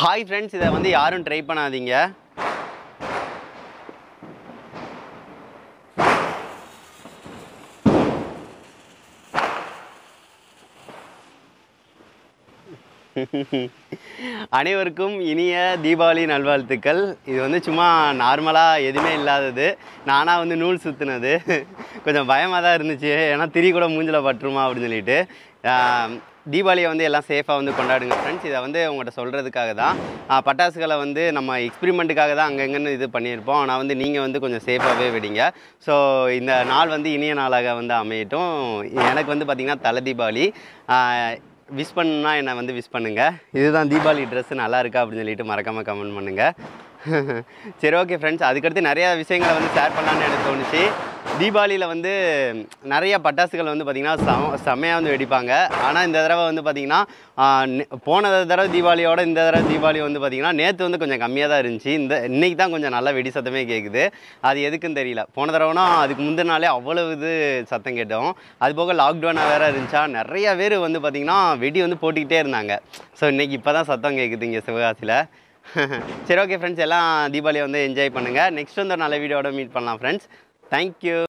hi friends இதை வந்து யாரும் ட்ரை பண்ணாதீங்க அனைவருக்கும் இனிய தீபாவளி நல்வாழ்த்துக்கள் இது வந்து சும்மா நார்மலாக எதுவுமே இல்லாதது நானாக வந்து நூல் சுற்றுனது கொஞ்சம் பயமாக தான் இருந்துச்சு ஏன்னா திரி கூட மூஞ்சில் பட்டுருமா அப்படின்னு சொல்லிட்டு ஆம், தீபாவளியை வந்து எல்லாம் சேஃபாக வந்து கொண்டாடுங்க ஃப்ரெண்ட்ஸ் இதை வந்து உங்கள்கிட்ட சொல்கிறதுக்காக தான் ஆ, பட்டாசுகளை வந்து நம்ம எக்ஸ்பிரிமெண்ட்டுக்காக தான் அங்கங்கன்னு இது பண்ணியிருப்போம் ஆனால் வந்து நீங்கள் வந்து கொஞ்சம் சேஃபாகவே விடுங்க ஸோ இந்த நாள் வந்து இனிய நாளாக வந்து அமையட்டும் எனக்கு வந்து பார்த்திங்கன்னா தலை தீபாவளி ஆ, விஷ் பண்ணுன்னா என்னை வந்து விஷ் பண்ணுங்கள் இதுதான் தீபாவளி ட்ரெஸ்ஸு நல்லா இருக்கா அப்படின்னு சொல்லிட்டு மறக்காமல் கமெண்ட் பண்ணுங்கள் சரி ஓகே ஃப்ரெண்ட்ஸ் அதுக்கடுத்து நிறையா விஷயங்களை வந்து ஷேர் பண்ணலான்னு எனக்கு தோணுச்சு தீபாவளியில் வந்து நிறைய பட்டாசுகள் வந்து பார்த்திங்கன்னா செம செம்மையாக வந்து வெடிப்பாங்க ஆனால் இந்த தடவை வந்து பார்த்திங்கன்னா ஆஹ், நெ- போன தடவை தீபாவளியோட இந்த தடவை தீபாவளி வந்து பார்த்திங்கன்னா நேற்று வந்து கொஞ்சம் கம்மியாக தான் இருந்துச்சு இந்த இன்னைக்கு தான் கொஞ்சம் நல்ல வெடி சத்தமே கேட்குது அது எதுக்குன்னு தெரியல போன தடவைனா அதுக்கு முந்தின நாளே அவ்வளவு இது சத்தம் கேட்டோம் அது போக லாக்டவுனாக வேறு இருந்துச்சா நிறைய பேர் வந்து பார்த்திங்கன்னா வெடி வந்து போட்டுக்கிட்டே இருந்தாங்க ஸோ இன்றைக்கி இப்போ தான் சத்தம் கேட்குது இங்கே சிவகாசியில் சரி ஓகே ஃப்ரெண்ட்ஸ் எல்லாம் தீபாவளியை வந்து என்ஜாய் பண்ணுங்கள் நெக்ஸ்ட் வந்து ஒரு நல்ல வீடியோட மீட் பண்ணலாம் ஃப்ரெண்ட்ஸ் தேங்க்யூ